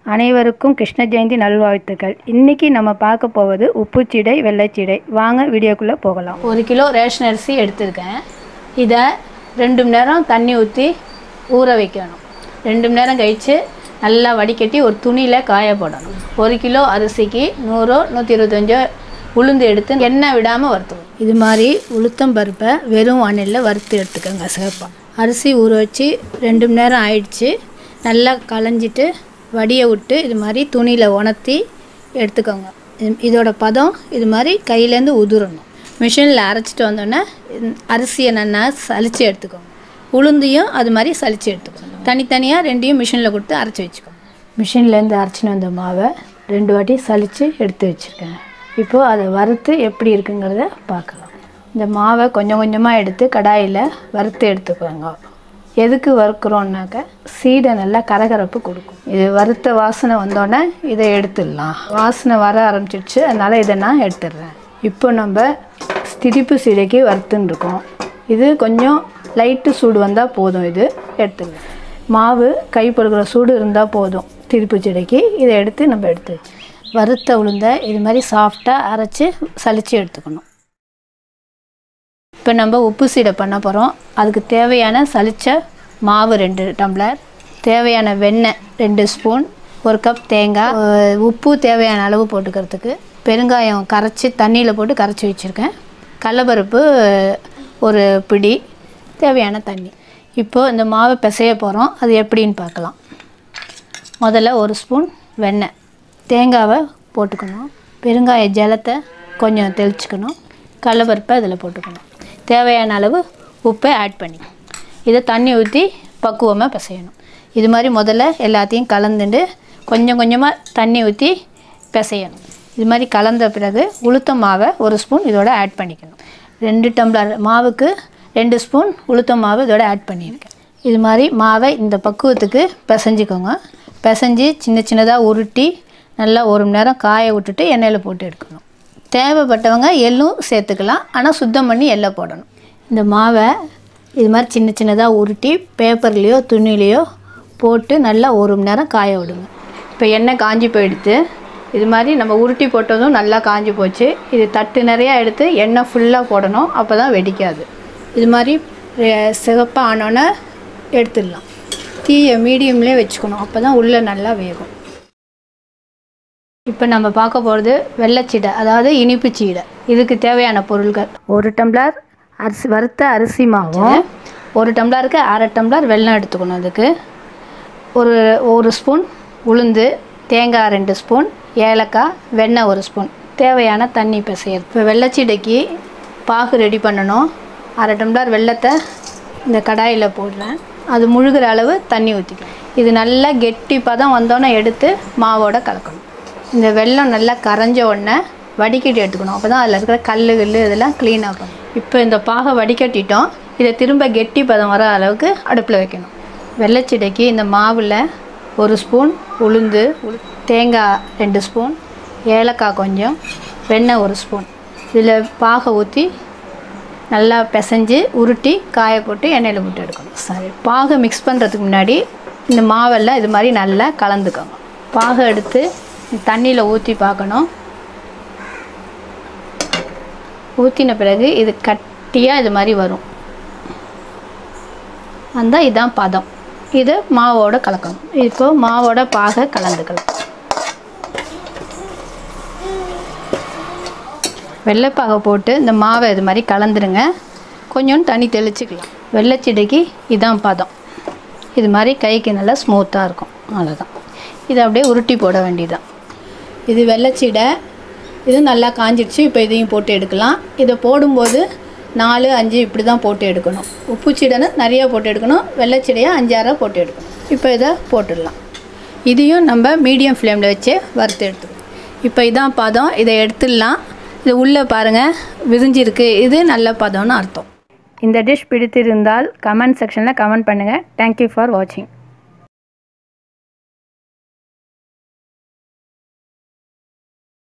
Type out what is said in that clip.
அனைவருக்கும் கிருஷ்ண ஜெயந்தி நல்வாழ்த்துக்கள் இன்றைக்கி நம்ம பார்க்க போவது உப்புச்சீடை வெள்ளைச்சீடை வாங்க வீடியோக்குள்ளே போகலாம் ஒரு கிலோ ரேஷன் அரிசி எடுத்திருக்கேன் இதை ரெண்டு மணி நேரம் தண்ணி ஊற்றி ஊற வைக்கணும் ரெண்டு மணி நேரம் கழித்து நல்லா வடிகட்டி ஒரு துணியில் காய போடணும் ஒரு கிலோ அரிசிக்கு நூறோ நூற்றி இருபத்தஞ்சோ உளுந்து எடுத்து எண்ணெய் விடாமல் வறுத்துக்கணும் இது மாதிரி உளுத்தம் பருப்பை வெறும் வானிலையில் வறுத்து எடுத்துக்கோங்க சிவப்பாக அரிசி ஊற வச்சு ரெண்டு மணி நேரம் ஆயிடுச்சு நல்லா களைஞ்சிட்டு வடியை விட்டு இது மாதிரி துணியில் உணர்த்தி எடுத்துக்கோங்க இது- இதோட பதம் இது மாதிரி கையிலேருந்து உதுரணும் மிஷினில் அரைச்சிட்டு வந்தோடனே இந்த அரிசியை நல்லா சலிச்சு எடுத்துக்கோங்க உளுந்தையும் அது மாதிரி சலிச்சு எடுத்துக்கோங்க தனித்தனியாக ரெண்டையும் மிஷினில் கொடுத்து அரைச்சி வச்சுக்கோங்க மிஷின்லேருந்து அரைச்சின்னு வந்த மாவை ரெண்டு வாட்டி சலிச்சு எடுத்து வச்சுருக்கேன் இப்போது அதை வறுத்து எப்படி இருக்குங்கிறத பார்க்கலாம் இந்த மாவை கொஞ்சம் கொஞ்சமாக எடுத்து கடாயில் வறுத்து எடுத்துக்கோங்க எதுக்கு வறுக்கிறோன்னாக்க சீடை நல்லா கரகரப்பு கொடுக்கும் இது வறுத்த வாசனை வந்தோடனே இதை எடுத்துடலாம் வாசனை வர ஆரம்பிச்சிடுச்சு அதனால் இதை நான் எடுத்துடுறேன் இப்போ நம்ம திதிப்பு சீடைக்கு வறுத்துன்னு இருக்கோம் இது கொஞ்சம் லைட்டு சூடு வந்தால் போதும் இது எடுத்துடலாம் மாவு கை பொறுக்கிற சூடு இருந்தால் போதும் திதிப்பு சீடைக்கு இதை எடுத்து நம்ம எடுத்து வச்சு வறுத்த உளுந்த இது மாதிரி சாஃப்டாக அரைச்சி சலிச்சு எடுத்துக்கணும் இப்போ நம்ம உப்பு சீடை பண்ண போகிறோம் அதுக்கு தேவையான சலிச்ச மாவு ரெண்டு டம்ளர் தேவையான வெண்ணெய் ரெண்டு ஸ்பூன் ஒரு கப் தேங்காய் அஹ் உப்பு தேவையான அளவு போட்டுக்கிறதுக்கு பெருங்காயம் கரைச்சி தண்ணியில் போட்டு கரைச்சி வச்சுருக்கேன் கடலப்பருப்பு ஒரு பிடி தேவையான தண்ணி இப்போது இந்த மாவை பிசைய போகிறோம் அது எப்படின்னு பார்க்கலாம் முதல்ல ஒரு ஸ்பூன் வெண்ணெய் தேங்காவை போட்டுக்கணும் பெருங்காய ஜலத்தை கொஞ்சம் தெளிச்சுக்கணும் கடலப்பருப்பை அதில் போட்டுக்கணும் தேவையான அளவு உப்பை ஆட் பண்ணி இதை தண்ணி ஊற்றி பக்குவமாக பிசையணும் இது மாதிரி முதல்ல எல்லாத்தையும் கலந்துட்டு கொஞ்சம் கொஞ்சமாக தண்ணி ஊற்றி பிசையணும் இது மாதிரி கலந்த பிறகு உளுத்த மாவை ஒரு ஸ்பூன் இதோட ஆட் பண்ணிக்கணும் ரெண்டு டம்ளர் மாவுக்கு ரெண்டு ஸ்பூன் உளுத்த மாவு இதோட ஆட் பண்ணியிருக்கேன் இது மாதிரி மாவை இந்த பக்குவத்துக்கு பிசைஞ்சிக்கோங்க பிசைஞ்சு சின்ன சின்னதாக உருட்டி நல்லா ஒரு மணி நேரம் காய விட்டுட்டு எண்ணெயில் போட்டு எடுக்கணும் தேவைப்பட்டவங்க எள்ளும் சேர்த்துக்கலாம் ஆனால் சுத்தம் பண்ணி எள்ளை போடணும் இந்த மாவை இது மாதிரி சின்ன சின்னதாக உருட்டி பேப்பர்லேயோ துணிலேயோ போட்டு நல்லா ஒரு மணி நேரம் காய விடுங்க இப்போ எண்ணெய் காஞ்சி போயிடுத்து இது மாதிரி நம்ம உருட்டி போட்டதும் நல்லா காஞ்சி போச்சு இது தட்டு நிறையா எடுத்து எண்ணெய் ஃபுல்லாக போடணும் அப்போ தான் வெடிக்காது இது மாதிரி சிவப்பாக ஆனோன்னே எடுத்துடலாம் தீயை மீடியம்லேயே வச்சுக்கணும் அப்போ தான் உள்ளே நல்லா வேகும் இப்போ நம்ம பார்க்க போகிறது வெள்ளைச்சீடை அதாவது இனிப்பு சீடை இதுக்கு தேவையான பொருட்கள் ஒரு டம்ளர் அரிசி வறுத்த அரிசி மாவும் ஒரு டம்ளருக்கு அரை டம்ளர் வெல்லம் எடுத்துக்கணும் அதுக்கு ஒரு ஒரு ஸ்பூன் உளுந்து தேங்காய் ரெண்டு ஸ்பூன் ஏலக்காய் வெண்ணெய் ஒரு ஸ்பூன் தேவையான தண்ணி பிசையறது இப்போ வெள்ளைச்சீடைக்கு பாகு ரெடி பண்ணணும் அரை டம்ளர் வெல்லத்தை இந்த கடாயில் போடுறேன் அது முழுகிற அளவு தண்ணி ஊற்றிக்கணும் இது நல்லா கெட்டி பதம் வந்தோன்னே எடுத்து மாவோட கலக்கணும் இந்த வெல்லம் நல்லா கரைஞ்ச உடனே வடிகட்டி எடுத்துக்கணும் அப்போ தான் அதில் இருக்கிற கல் கல் இதெல்லாம் க்ளீன் ஆகணும் இப்போ இந்த பாகை வடிகட்டிட்டோம் இதை திரும்ப கெட்டி பதம் வர அளவுக்கு அடுப்பில் வைக்கணும் வெள்ளைச்சீடைக்கு இந்த மாவில் ஒரு ஸ்பூன் உளுந்து உளு- தேங்காய் ரெண்டு ஸ்பூன் ஏலக்காய் கொஞ்சம் வெண்ணெய் ஒரு ஸ்பூன் இதில் பாகை ஊற்றி நல்லா பிசைஞ்சு உருட்டி காய போட்டு எண்ணெயில் போட்டு எடுக்கணும் சரி பாகை மிக்ஸ் பண்ணுறதுக்கு முன்னாடி இந்த மாவெல்லாம் இது மாதிரி நல்லா கலந்துக்கோங்க பாகை எடுத்து தண்ணியில் ஊற்றி பார்க்கணும் ஊற்றின பிறகு இது கட்டியாக இது மாதிரி வரும் வந்தால் இதுதான் பதம் இது மாவோட கலக்கணும் இப்போ மாவோட பாகை கலந்துக்கலாம் வெள்ளைப்பாகை போட்டு இந்த மாவை இது மாதிரி கலந்துருங்க கொஞ்சம் தண்ணி தெளிச்சுக்கலாம் வெள்ளைச்சிடைக்கு இதான் பதம் இது மாதிரி கைக்கு நல்லா ஸ்மூத்தாக இருக்கும் அவ்வளோதான் இதை அப்படியே உருட்டி போட வேண்டியதுதான் இது வெள்ளைச்சீடை இது நல்லா காஞ்சிடுச்சு இப்போ இதையும் போட்டு எடுக்கலாம் இதை போடும்போது நாலு அஞ்சு இப்படி தான் போட்டு எடுக்கணும் உப்பு சீடைன்னு நிறையா போட்டு எடுக்கணும் வெள்ளைச்சீடையாக அஞ்சாறாக போட்டு எடுக்கணும் இப்போ இதை போட்டுடலாம் இதையும் நம்ம மீடியம் ஃப்ளேமில் வச்சு வறுத்து எடுத்துக்கணும் இப்போ இதான் பதம் இதை எடுத்துடலாம் இது உள்ளே பாருங்கள் விரிஞ்சிருக்கு இது நல்ல பதம்னு அர்த்தம் இந்த டிஷ் பிடித்திருந்தால் கமெண்ட் செக்ஷனில் கமெண்ட் பண்ணுங்கள் தேங்க்யூ ஃபார் வாட்சிங்